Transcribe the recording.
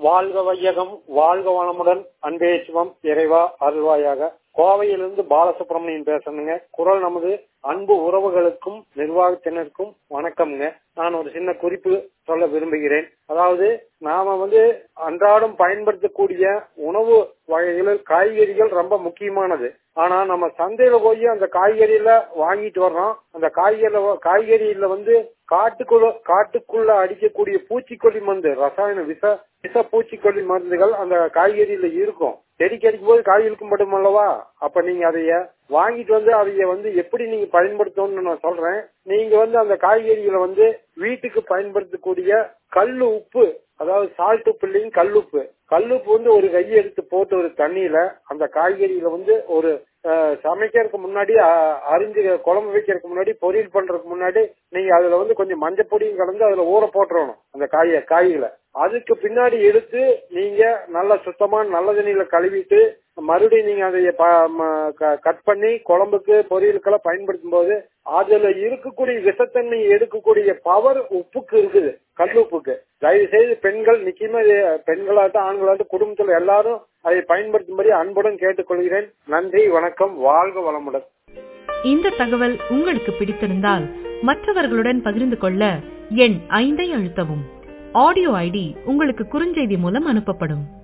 வாழ்க வையகம் வாழ்க வளமுடன் அன்பே சிவம் இறைவா அருள்வாயாக கோவையிலிருந்து பாலசுப்ரமணியன் பேசணுங்க குரல் நமது அன்பு உறவுகளுக்கும் நிர்வாகத்தினருக்கும் வணக்கம்ங்க நான் ஒரு சின்ன குறிப்பு சொல்ல விரும்புகிறேன் அதாவது நாம வந்து அன்றாடம் பயன்படுத்தக்கூடிய உணவு வகைகளில் காய்கறிகள் ரொம்ப முக்கியமானது ஆனா நம்ம சந்தையில போய் அந்த காய்கறியில வாங்கிட்டு வர்றோம் அந்த காய்கறில காய்கறியில வந்து காட்டுக்குள்ள காட்டுக்குள்ள அடிக்கக்கூடிய பூச்சிக்கொல்லி மருந்து ரசாயன விஷ விஷ பூச்சிக்கொல்லி மருந்துகள் அந்த காய்கறியில இருக்கும் செடிக்கு அடிக்கும் போது காய் இருக்கும் மட்டும் அல்லவா அப்ப நீங்க அதைய வாங்கிட்டு வந்து அதைய வந்து எப்படி நீங்க பயன்படுத்தணும்னு நான் சொல்றேன் நீங்க வந்து அந்த காய்கறிகளை வந்து வீட்டுக்கு பயன்படுத்தக்கூடிய கல்லு உப்பு அதாவது சால்ட் உப்பு இல்லைங்க கல்லுப்பு கல்லுப்பு வந்து ஒரு கையை எடுத்து போட்டு ஒரு தண்ணியில அந்த காய்கறியில வந்து ஒரு சமைக்கிறதுக்கு முன்னாடி அரிஞ்சு குழம்பு வைக்கிறதுக்கு முன்னாடி பொரியல் பண்றதுக்கு முன்னாடி நீங்க அதுல வந்து கொஞ்சம் மஞ்சப்பொடியும் கலந்து அதுல ஊற போட்டுறணும் அந்த காய காய்களை அதுக்கு பின்னாடி எடுத்து நீங்க நல்ல சுத்தமான நல்ல தண்ணியில கழுவிட்டு மறுபடியும் நீங்க அதை கட் பண்ணி குழம்புக்கு பொரியலுக்கெல்லாம் பயன்படுத்தும் போது அதுல இருக்கக்கூடிய விஷத்தன்மை எடுக்கக்கூடிய பவர் உப்புக்கு இருக்குது கல் உப்புக்கு தயவு செய்து பெண்கள் நிச்சயமா பெண்களாட்டும் ஆண்களாட்டும் குடும்பத்துல எல்லாரும் அதை பயன்படுத்தும்படி அன்புடன் கேட்டுக்கொள்கிறேன் நன்றி வணக்கம் வாழ்க வளமுடன் இந்த தகவல் உங்களுக்கு பிடித்திருந்தால் மற்றவர்களுடன் பகிர்ந்து கொள்ள எண் ஐந்தை அழுத்தவும் ஆடியோ ஐடி உங்களுக்கு குறுஞ்செய்தி மூலம் அனுப்பப்படும்